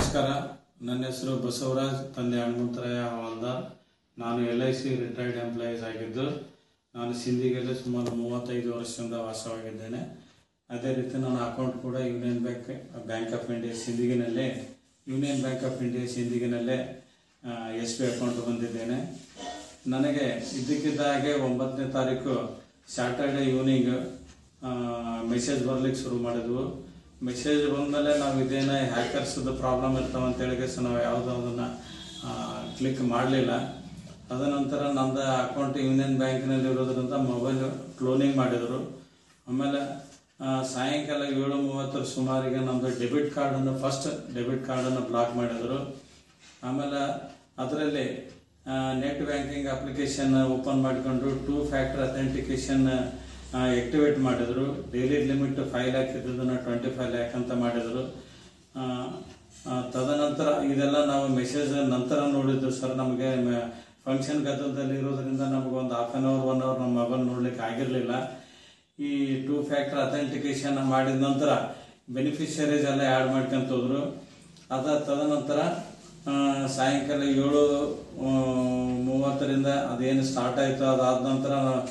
ನಮಸ್ಕಾರ ನನ್ನ ಹೆಸರು ಬಸವರಾಜ್ ತಂದೆ ಹನುಮಂತರಾಯ ಹವಾಲ್ದಾರ್ ನಾನು L I C retired employees ಆಗಿದ್ದು ನಾನು ಸಿಂಧಿಗೆಲ್ಲ ಸುಮಾರು ಮೂವತ್ತೈದು ವರ್ಷದಿಂದ ವಾಸವಾಗಿದ್ದೇನೆ ಅದೇ ರೀತಿ ನನ್ನ ಅಕೌಂಟ್ ಕೂಡ Union Bank Bank of India ಸಿಂಧಿಗಿನಲ್ಲೇ ಯೂನಿಯನ್ ಬ್ಯಾಂಕ್ ಆಫ್ ಇಂಡಿಯಾ ಸಿಂಧಿಗಿನಲ್ಲೇ ಎಸ್ ಬಿ ಅಕೌಂಟ್ ಹೊಂದಿದ್ದೇನೆ ನನಗೆ ಇದ್ದಕ್ಕಿದ್ದ ಹಾಗೆ ಒಂಬತ್ತನೇ ತಾರೀಕು ಸ್ಯಾಟರ್ಡೆ ಈವ್ನಿಂಗ್ ಮೆಸೇಜ್ ಬರ್ಲಿಕ್ಕೆ ಶುರು ಮಾಡಿದ್ವು ಮೆಸೇಜ್ ಬಂದಮೇಲೆ ನಾವು ಇದೇನ ಹ್ಯಾಕರ್ಸ್ದು ಪ್ರಾಬ್ಲಮ್ ಇರ್ತಾವ ಅಂತೇಳಿ ಸೊ ನಾವು ಯಾವುದೋ ಅದನ್ನು ಕ್ಲಿಕ್ ಮಾಡಲಿಲ್ಲ ತದನಂತರ ನಂದು ಅಕೌಂಟ್ ಯೂನಿಯನ್ ಬ್ಯಾಂಕ್ನಲ್ಲಿ ಇರೋದ್ರಿಂದ ಮೊಬೈಲ್ ಕ್ಲೋನಿಂಗ್ ಮಾಡಿದರು ಆಮೇಲೆ ಆ, ಸಾಯಂಕಾಲ ಏಳು ಮೂವತ್ತರ ಸುಮಾರಿಗೆ ನಮ್ಮದು ಡೆಬಿಟ್ ಕಾರ್ಡನ್ನು ಫಸ್ಟ್ ಡೆಬಿಟ್ ಕಾರ್ಡನ್ನು ಬ್ಲಾಕ್ ಮಾಡಿದರು ಆಮೇಲೆ ಅದರಲ್ಲಿ ನೆಟ್ ಬ್ಯಾಂಕಿಂಗ್ ಅಪ್ಲಿಕೇಶನ್ ಓಪನ್ ಮಾಡಿಕೊಂಡು ಟೂ ಫ್ಯಾಕ್ಟರ್ ಅಥೆಂಟಿಕೇಶನ್ ಆಕ್ಟಿವೇಟ್ ಮಾಡಿದರು ಡೈಲಿ ಲಿಮಿಟ್ ಫೈವ್ ಲ್ಯಾಕ್ ಇದ್ದದನ್ನು ಟ್ವೆಂಟಿ ಫೈವ್ ಲ್ಯಾಕ್ ಅಂತ ಮಾಡಿದರು ಆ, ಆ, ತದನಂತರ ಇದೆಲ್ಲ ನಾವು ಮೆಸೇಜ್ ನಂತರ ನೋಡಿದ್ದು ಸರ್ ನಮಗೆ ಫಂಕ್ಷನ್ ಗದ್ದಲದಲ್ಲಿ ಇರೋದ್ರಿಂದ ನಮಗೆ ಒಂದು half an hour one hour ನಮ್ಮ ಮೊಬೈಲ್ ನೋಡ್ಲಿಕ್ಕೆ ಆಗಿರಲಿಲ್ಲ ಈ ಟೂ ಫ್ಯಾಕ್ಟರ್ ಅಥೆಂಟಿಕೇಶನ್ ಮಾಡಿದ ನಂತರ ಬೆನಿಫಿಷರೀಸ್ ಎಲ್ಲ ಆ್ಯಡ್ ಮಾಡ್ಕೊಂತ ಹೋದ್ರು ಅದ ತದನಂತರ ಆ, ಸಾಯಂಕಾಲ ಏಳು ಆ, ಮೂವತ್ತರಿಂದ ಅದೇನು ಸ್ಟಾರ್ಟ್ ಆಯಿತು ಅದಾದ ನಂತರ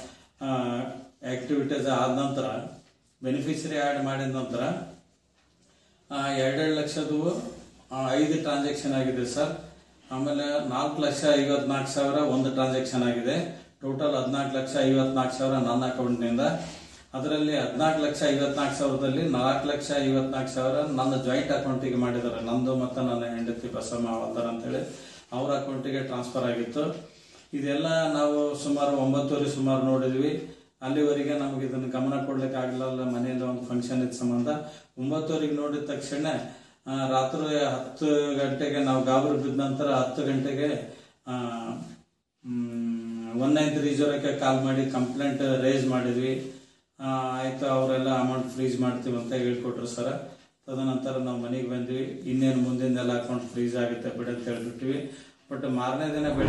ಆಕ್ಟಿವಿಟೀಸ್ ಆದ ನಂತರ ಬೆನಿಫಿಷರಿ ಆ್ಯಡ್ ಮಾಡಿದ ನಂತರ ಆ, ಎರಡೆರಡು ಲಕ್ಷದು ಆ, ಐದು ಟ್ರಾನ್ಸಾಕ್ಷನ್ ಆಗಿದೆ ಸರ್ ಆಮೇಲೆ ನಾಲ್ಕು ಲಕ್ಷ ಐವತ್ನಾಲ್ಕು ಸಾವಿರ ಒಂದು ಟ್ರಾನ್ಸಾಕ್ಷನ್ ಆಗಿದೆ ಟೋಟಲ್ ಹದಿನಾಲ್ಕು ಲಕ್ಷ ಐವತ್ನಾಲ್ಕು ಸಾವಿರ ನನ್ನ ಅಕೌಂಟ್ನಿಂದ ಅದರಲ್ಲಿ ಹದಿನಾಲ್ಕು ಲಕ್ಷ ಐವತ್ನಾಲ್ಕು ಸಾವಿರದಲ್ಲಿ ನಾಲ್ಕು ಲಕ್ಷ ಐವತ್ನಾಲ್ಕು ಸಾವಿರ ನನ್ನ ಜಾಯಿಂಟ್ ಅಕೌಂಟಿಗೆ ಮಾಡಿದ್ದಾರೆ ನಂದು ಮತ್ತು ನನ್ನ ಹೆಂಡತಿ ಬಸಮ್ಮ ಅವಲ್ದಾರ್ ಅಂತೇಳಿ ಅವ್ರ ಅಕೌಂಟಿಗೆ ಟ್ರಾನ್ಸ್ಫರ್ ಆಗಿತ್ತು ಇದೆಲ್ಲ ನಾವು ಸುಮಾರು ಒಂಬತ್ತುವರೆ ಸುಮಾರು ನೋಡಿದ್ವಿ ಅಲ್ಲಿವರೆಗೆ ನಮಗೆ ಇದನ್ನು ಗಮನ ಕೊಡ್ಲಿಕ್ಕೆ ಆಗಲಿಲ್ಲ ಮನೆಯಲ್ಲಿ ಒಂದು ಫಂಕ್ಷನ್ ಇದ್ದ ಸಂಬಂಧ ಒಂಬತ್ತುವರೆಗೆ ನೋಡಿದ ತಕ್ಷಣ ಆ, ರಾತ್ರಿ ಹತ್ತು ಗಂಟೆಗೆ ನಾವು ಗಾಬರಿ ಬಿದ್ದ ನಂತರ ಹತ್ತು ಗಂಟೆಗೆ ಒನ್ ನೈನ್ ತ್ರೀ ಜೀರೋಕ್ಕೆ ಕಾಲ್ ಮಾಡಿ ಕಂಪ್ಲೇಂಟ್ ರೇಸ್ ಮಾಡಿದ್ವಿ ಆ, ಆಯ್ತು ಅವರೆಲ್ಲ ಅಮೌಂಟ್ ಫ್ರೀಸ್ ಮಾಡ್ತೀವಿ ಅಂತ ಹೇಳ್ಕೊಟ್ರು ಸರ್ ತದನಂತರ ನಾವು ಮನೆಗೆ ಬಂದ್ವಿ ಇನ್ನೇನು ಮುಂದಿನ ಎಲ್ಲ ಅಕೌಂಟ್ ಫ್ರೀಸ್ ಆಗುತ್ತೆ ಬಿಡಿ ಅಂತ ಹೇಳ್ಬಿಟ್ವಿ ಬಟ್ ಮಾರನೇ ದಿನ ಬೆಳಿಗ್ಗೆ